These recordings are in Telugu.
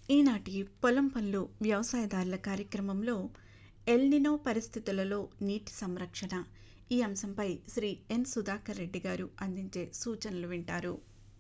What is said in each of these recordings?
ఈనాటి పొలం పనులు వ్యవసాయదారుల కార్యక్రమంలో ఎల్నినో పరిస్థితులలో నీటి సంరక్షణ ఈ అంశంపై శ్రీ ఎన్ సుధాకర్ రెడ్డి గారు అందించే సూచనలు వింటారు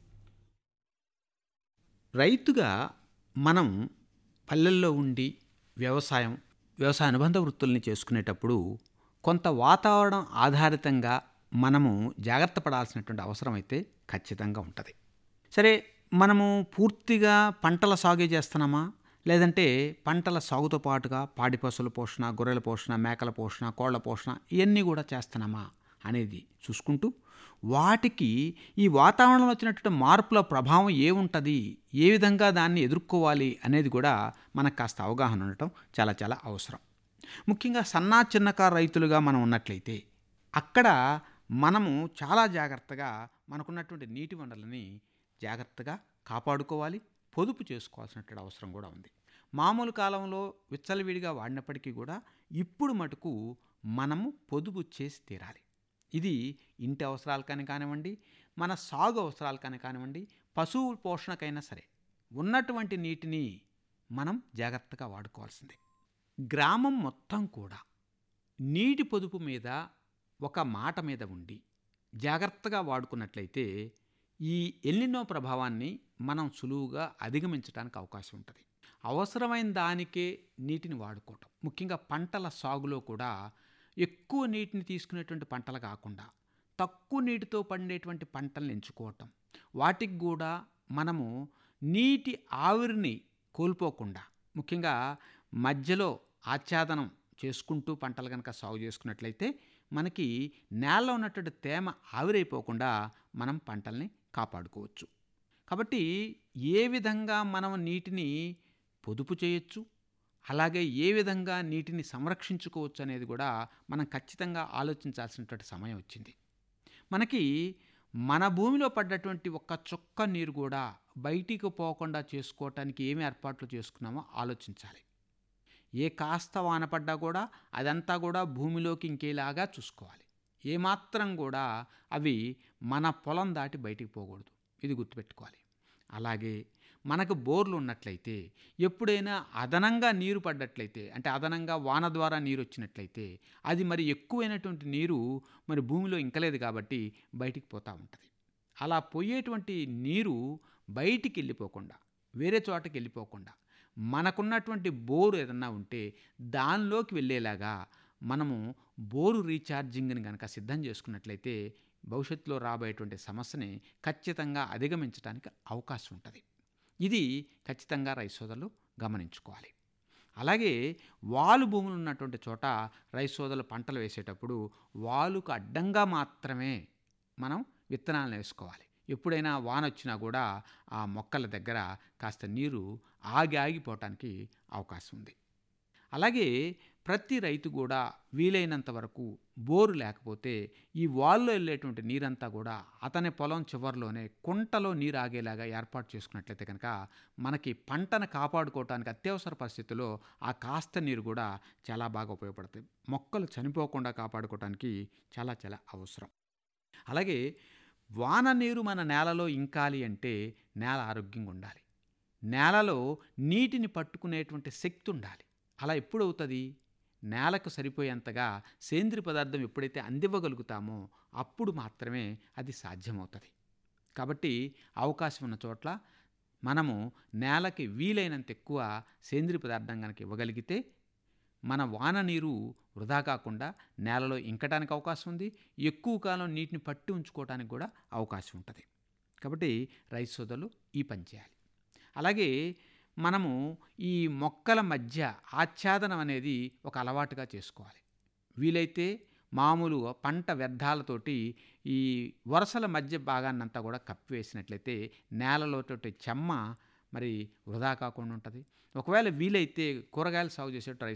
రైతుగా మనం పల్లెల్లో ఉండి వ్యవసాయం వ్యవసాయ అనుబంధ వృత్తుల్ని చేసుకునేటప్పుడు కొంత వాతావరణం ఆధారితంగా మనము జాగ్రత్త పడాల్సినటువంటి అవసరం అయితే ఖచ్చితంగా ఉంటుంది సరే మనము పూర్తిగా పంటల సాగే చేస్తున్నామా లేదంటే పంటల సాగుతో పాటుగా పాడి పశువుల పోషణ గొర్రెల పోషణ మేకల పోషణ కోళ్ల పోషణ ఇవన్నీ కూడా చేస్తున్నామా అనేది చూసుకుంటూ వాటికి ఈ వాతావరణంలో వచ్చినటువంటి మార్పుల ప్రభావం ఏముంటుంది ఏ విధంగా దాన్ని ఎదుర్కోవాలి అనేది కూడా మనకు కాస్త అవగాహన ఉండటం చాలా చాలా అవసరం ముఖ్యంగా సన్నా చిన్నకారు రైతులుగా మనం ఉన్నట్లయితే అక్కడ మనము చాలా జాగ్రత్తగా మనకున్నటువంటి నీటి వనరులని జాగ్రత్తగా కాపాడుకోవాలి పొదుపు చేసుకోవాల్సినటువంటి అవసరం కూడా ఉంది మామూలు కాలంలో విచ్చలవిడిగా వాడినప్పటికీ కూడా ఇప్పుడు మటుకు మనము పొదుపు చేసి తీరాలి ఇది ఇంటి అవసరాలకని కానివ్వండి మన సాగు అవసరాలకని కానివ్వండి పశువు పోషణకైనా సరే ఉన్నటువంటి నీటిని మనం జాగ్రత్తగా వాడుకోవాల్సిందే గ్రామం మొత్తం కూడా నీటి పొదుపు మీద ఒక మాట మీద ఉండి జాగ్రత్తగా వాడుకున్నట్లయితే ఈ ఎల్లినో ప్రభావాన్ని మనం సులువుగా అధిగమించడానికి అవకాశం ఉంటుంది అవసరమైన దానికే నీటిని వాడుకోవటం ముఖ్యంగా పంటల సాగులో కూడా ఎక్కువ నీటిని తీసుకునేటువంటి పంటలు కాకుండా తక్కువ నీటితో పండేటువంటి పంటలను ఎంచుకోవటం వాటికి కూడా మనము నీటి ఆవిరిని కోల్పోకుండా ముఖ్యంగా మధ్యలో ఆచ్ఛాదనం చేసుకుంటూ పంటలు కనుక సాగు చేసుకున్నట్లయితే మనకి నేలలో ఉన్నటువంటి తేమ ఆవిరైపోకుండా మనం పంటల్ని కాపాడుకోవచ్చు కాబట్టి ఏ విధంగా మనం నీటిని పొదుపు చేయొచ్చు అలాగే ఏ విధంగా నీటిని సంరక్షించుకోవచ్చు అనేది కూడా మనం ఖచ్చితంగా ఆలోచించాల్సినటువంటి సమయం వచ్చింది మనకి మన భూమిలో పడ్డటువంటి ఒక్క చుక్క నీరు కూడా బయటికి పోకుండా చేసుకోవటానికి ఏమి ఏర్పాట్లు చేసుకున్నామో ఆలోచించాలి ఏ కాస్త వాన పడ్డా కూడా అదంతా కూడా భూమిలోకి ఇంకేలాగా చూసుకోవాలి ఏమాత్రం కూడా అవి మన పొలం దాటి బయటికి పోకూడదు ఇది గుర్తుపెట్టుకోవాలి అలాగే మనకు బోర్లు ఉన్నట్లయితే ఎప్పుడైనా అదనంగా నీరు పడ్డట్లయితే అంటే అదనంగా వాన ద్వారా నీరు వచ్చినట్లయితే అది మరి ఎక్కువైనటువంటి నీరు మరి భూమిలో ఇంకలేదు కాబట్టి బయటికి పోతూ ఉంటుంది అలా పోయేటువంటి నీరు బయటికి వెళ్ళిపోకుండా వేరే చోటకి వెళ్ళిపోకుండా మనకున్నటువంటి బోరు ఏదన్నా ఉంటే దానిలోకి వెళ్ళేలాగా మనము బోరు రీఛార్జింగ్ని కనుక సిద్ధం చేసుకున్నట్లయితే భవిష్యత్తులో రాబోయేటువంటి సమస్యని ఖచ్చితంగా అధిగమించడానికి అవకాశం ఉంటుంది ఇది ఖచ్చితంగా రైతు సోదరులు గమనించుకోవాలి అలాగే వాలు భూములు ఉన్నటువంటి చోట రైతు సోదరులు పంటలు వేసేటప్పుడు వాలుకు అడ్డంగా మాత్రమే మనం విత్తనాలను వేసుకోవాలి ఎప్పుడైనా వాన వచ్చినా కూడా ఆ మొక్కల దగ్గర కాస్త నీరు ఆగి ఆగిపోవటానికి అవకాశం ఉంది అలాగే ప్రతి రైతు కూడా వీలైనంత వరకు బోరు లేకపోతే ఈ వాల్లో వెళ్ళేటువంటి నీరంతా కూడా అతని పొలం చివరిలోనే కుంటలో నీరు ఆగేలాగా ఏర్పాటు చేసుకున్నట్లయితే కనుక మనకి పంటను కాపాడుకోవటానికి అత్యవసర పరిస్థితుల్లో ఆ కాస్త నీరు కూడా చాలా బాగా ఉపయోగపడుతుంది మొక్కలు చనిపోకుండా కాపాడుకోవటానికి చాలా చాలా అవసరం అలాగే వాన నీరు మన నేలలో ఇంకాలి అంటే నేల ఆరోగ్యంగా ఉండాలి నేలలో నీటిని పట్టుకునేటువంటి శక్తి ఉండాలి అలా ఎప్పుడవుతుంది నేలకు సరిపోయేంతగా సేంద్రియ పదార్థం ఎప్పుడైతే అందివ్వగలుగుతామో అప్పుడు మాత్రమే అది సాధ్యమవుతుంది కాబట్టి అవకాశం ఉన్న చోట్ల మనము నేలకి వీలైనంత ఎక్కువ సేంద్రియ పదార్థం కనుక ఇవ్వగలిగితే మన వాన నీరు వృధా కాకుండా నేలలో ఇంకటానికి అవకాశం ఉంది ఎక్కువ కాలం నీటిని పట్టి ఉంచుకోవడానికి కూడా అవకాశం ఉంటుంది కాబట్టి రైతు సోదరులు ఈ పని చేయాలి అలాగే మనము ఈ మొక్కల మధ్య ఆచ్ఛాదనం అనేది ఒక అలవాటుగా చేసుకోవాలి వీలైతే మామూలు పంట వ్యర్థాలతోటి ఈ వరుసల మధ్య భాగాన్నంతా కూడా కప్పివేసినట్లయితే నేలలోటి చెమ్మ మరి వృధా కాకుండా ఉంటుంది ఒకవేళ వీలైతే కూరగాయలు సాగు చేసేట